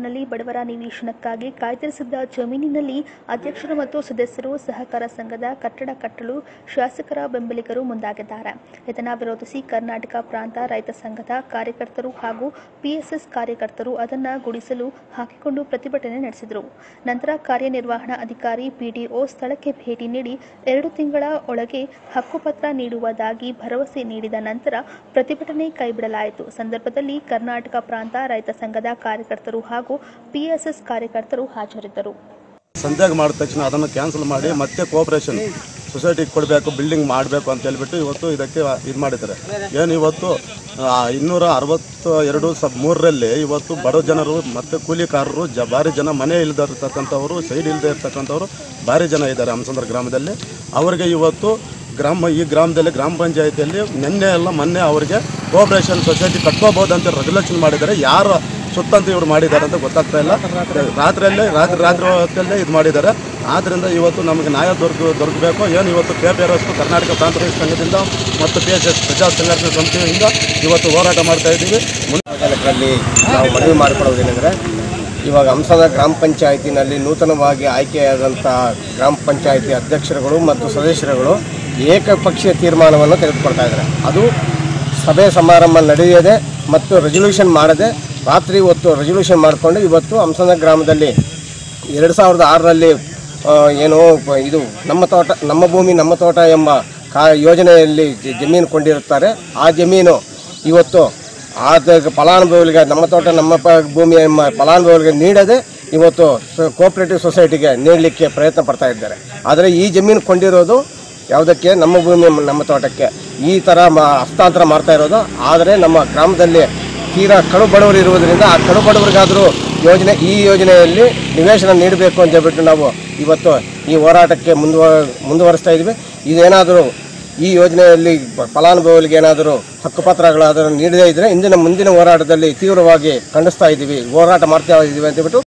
ತಾಲೂಕಿನಲ್ಲಿ ಬಡವರ ನಿವೇಶನಕ್ಕಾಗಿ ಕಾಯ್ದಿರಿಸಿದ್ದ ಜಮೀನಿನಲ್ಲಿ ಅಧ್ಯಕ್ಷರು ಮತ್ತು ಸದಸ್ಯರು ಸಹಕಾರ ಸಂಘದ ಕಟ್ಟಡ ಕಟ್ಟಲು ಶಾಸಕರ ಬೆಂಬಲಿಗರು ಮುಂದಾಗಿದ್ದಾರೆ ಇದನ್ನು ವಿರೋಧಿಸಿ ಕರ್ನಾಟಕ ಪ್ರಾಂತ ರೈತ ಸಂಘದ ಕಾರ್ಯಕರ್ತರು ಹಾಗೂ ಪಿಎಸ್ಎಸ್ ಕಾರ್ಯಕರ್ತರು ಅದನ್ನು ಗುಡಿಸಲು ಹಾಕಿಕೊಂಡು ಪ್ರತಿಭಟನೆ ನಡೆಸಿದರು ನಂತರ ಕಾರ್ಯನಿರ್ವಹಣಾ ಅಧಿಕಾರಿ ಪಿಡಿಒ ಸ್ಥಳಕ್ಕೆ ಭೇಟಿ ನೀಡಿ ಎರಡು ತಿಂಗಳ ಒಳಗೆ ಹಕ್ಕುಪತ್ರ ನೀಡುವುದಾಗಿ ಭರವಸೆ ನೀಡಿದ ನಂತರ ಪ್ರತಿಭಟನೆ ಕೈಬಿಡಲಾಯಿತು ಸಂದರ್ಭದಲ್ಲಿ ಕರ್ನಾಟಕ ಪ್ರಾಂತ ರೈತ ಸಂಘದ ಕಾರ್ಯಕರ್ತರು ಹಾಗೂ ಪಿಎಸ್ಎಸ್ ಕಾರ್ಯಕರ್ತರು ಹಾಜರಿದ್ದರು ಸಂಧ್ಯಾಗ ಮಾಡಿದ ತಕ್ಷಣ ಅದನ್ನು ಕ್ಯಾನ್ಸಲ್ ಮಾಡಿ ಮತ್ತೆ ಕೋಆಪರೇಷನ್ ಸೊಸೈಟಿಗೆ ಕೊಡಬೇಕು ಬಿಲ್ಡಿಂಗ್ ಮಾಡಬೇಕು ಅಂತ ಹೇಳ್ಬಿಟ್ಟು ಇವತ್ತು ಇದಕ್ಕೆ ಇದು ಮಾಡಿದ್ದಾರೆ ಏನು ಇವತ್ತು ಆ, ಇನ್ನೂರ ಅರವತ್ತು ಎರಡು ಸಬ್ ಮೂರರಲ್ಲಿ ಇವತ್ತು ಬಡ ಜನರು ಮತ್ತು ಕೂಲಿಕಾರರು ಜ ಭಾರಿ ಜನ ಮನೆ ಇಲ್ಲದೆ ಇರ್ತಕ್ಕಂಥವ್ರು ಸೈಡ್ ಇಲ್ಲದೆ ಇರ್ತಕ್ಕಂಥವ್ರು ಭಾರಿ ಜನ ಇದ್ದಾರೆ ಹಂಸಂದ್ರ ಗ್ರಾಮದಲ್ಲಿ ಅವರಿಗೆ ಇವತ್ತು ಗ್ರಾಮ ಈ ಗ್ರಾಮದಲ್ಲಿ ಗ್ರಾಮ ಪಂಚಾಯತಿಯಲ್ಲಿ ನಿನ್ನೆ ಎಲ್ಲ ಮೊನ್ನೆ ಅವರಿಗೆ ಕೋಆಪರೇಷನ್ ಸೊಸೈಟಿ ಕಟ್ಕೋಬೋದು ಅಂತ ರೆಗ್ಯುಲೇಷನ್ ಮಾಡಿದ್ದಾರೆ ಯಾರು ಸುತ್ತಂತ ಇವ್ರು ಮಾಡಿದ್ದಾರೆ ಅಂತ ಗೊತ್ತಾಗ್ತಾ ಇಲ್ಲ ರಾತ್ರಿಯಲ್ಲೇ ರಾತ್ರಿ ರಾತ್ರಿ ಹೊತ್ತಲ್ಲೇ ಇದು ಮಾಡಿದ್ದಾರೆ ಆದ್ದರಿಂದ ಇವತ್ತು ನಮಗೆ ನ್ಯಾಯ ದೊರಕ ದೊರಕಬೇಕು ಏನು ಇವತ್ತು K P R S Karnataka ಪ್ರಾಂತ ರೈತ ಸಂಘದಿಂದ ಮತ್ತು ಪಿ ಎಸ್ ಎಸ್ ಪ್ರಜಾ ಸಂಘಟನೆ ಸಂಸ್ಥೆಯಿಂದ ಇವತ್ತು ಹೋರಾಟ ಮಾಡ್ತಾ ಇದ್ದೀವಿ ಮುಂದೆ ಸಾರ್ವಜನಿಕರಲ್ಲಿ ನಾವು ಮನವಿ ಮಾಡಿಕೊಳ್ಳೋದೇನೆಂದರೆ ಇವಾಗ ಹಂಸದ ಗ್ರಾಮ ಪಂಚಾಯತಿನಲ್ಲಿ ನೂತನವಾಗಿ ಆಯ್ಕೆಯಾದಂಥ ಗ್ರಾಮ ಪಂಚಾಯತಿ ಅಧ್ಯಕ್ಷರುಗಳು ಮತ್ತು ಸದಸ್ಯರುಗಳು ಏಕಪಕ್ಷೀಯ ತೀರ್ಮಾನವನ್ನು ತೆಗೆದುಕೊಳ್ತಾ ಇದ್ದಾರೆ ಅದು ಸಭೆ ಸಮಾರಂಭ ನಡೆಯದೆ ಮತ್ತು ರೆಸೊಲ್ಯೂಷನ್ ಮಾಡದೆ ರಾತ್ರಿ ಹೊತ್ತು ರೆಸೊಲ್ಯೂಷನ್ ಮಾಡಿಕೊಂಡು ಇವತ್ತು ಹಂಸದ ಗ್ರಾಮದಲ್ಲಿ ಎರಡು ಸಾವಿರದ ಆರರಲ್ಲಿ ಆ, ಏನು ಪ- ಇದು ನಮ್ಮ ತೋಟ ನಮ್ಮ ಭೂಮಿ ನಮ್ಮ ತೋಟ ಎಂಬ ಕಾ ಯೋಜನೆಯಲ್ಲಿ ಜ- ಜಮೀನು ಕೊಂಡಿರುತ್ತಾರೆ ಆ ಜಮೀನು ಇವತ್ತು ಆದ ಫಲಾನುಭವಿಗಳಿಗೆ ನಮ್ಮ ತೋಟ ನಮ್ಮ ಪ ಭೂಮಿ ಎಂಬ ಫಲಾನುಭವಿಗಳಿಗೆ ನೀಡದೆ ಇವತ್ತು ಕೋಆಪರೇಟಿವ್ ಸೊಸೈಟಿಗೆ ನೀಡಲಿಕ್ಕೆ ಪ್ರಯತ್ನ ಪಡ್ತಾ ಇದ್ದಾರೆ ಆದರೆ ಈ ಜಮೀನು ಕೊಂಡಿರೋದು ಯಾವುದಕ್ಕೆ ನಮ್ಮ ಭೂಮಿ ನಮ್ಮ ತೋಟಕ್ಕೆ ಈ ಥರ ಮ ಹಸ್ತಾಂತರ ಮಾಡ್ತಾ ಇರೋದು ಆದರೆ ನಮ್ಮ ಗ್ರಾಮದಲ್ಲಿ ತೀರಾ ಕಡು ಬಡವರು ಇರುವುದರಿಂದ ಆ ಕಡು ಬಡವರಿಗಾದರೂ ಯೋಜನೆ ಈ ಯೋಜನೆಯಲ್ಲಿ ನಿವೇಶನ ನೀಡಬೇಕು ಅಂತ ಹೇಳ್ಬಿಟ್ಟು ನಾವು ಇವತ್ತು ಈ ಹೋರಾಟಕ್ಕೆ ಮುಂದುವ ಮುಂದುವರಿಸ್ತಾ ಇದ್ವಿ ಇದೇನಾದರೂ ಈ ಯೋಜನೆಯಲ್ಲಿ ಪ- ಫಲಾನುಭವಿಗಳಿಗೆ ಏನಾದರೂ ಹಕ್ಕುಪತ್ರಗಳಾದರೂ ನೀಡದೇ ಇದ್ದರೆ ಇಂದಿನ ಮುಂದಿನ ಹೋರಾಟದಲ್ಲಿ ತೀವ್ರವಾಗಿ ಖಂಡಿಸ್ತಾ ಇದ್ದೀವಿ ಹೋರಾಟ ಮಾಡ್ತಾ ಇದ್ದೀವಿ ಅಂತ ಹೇಳ್ಬಿಟ್ಟು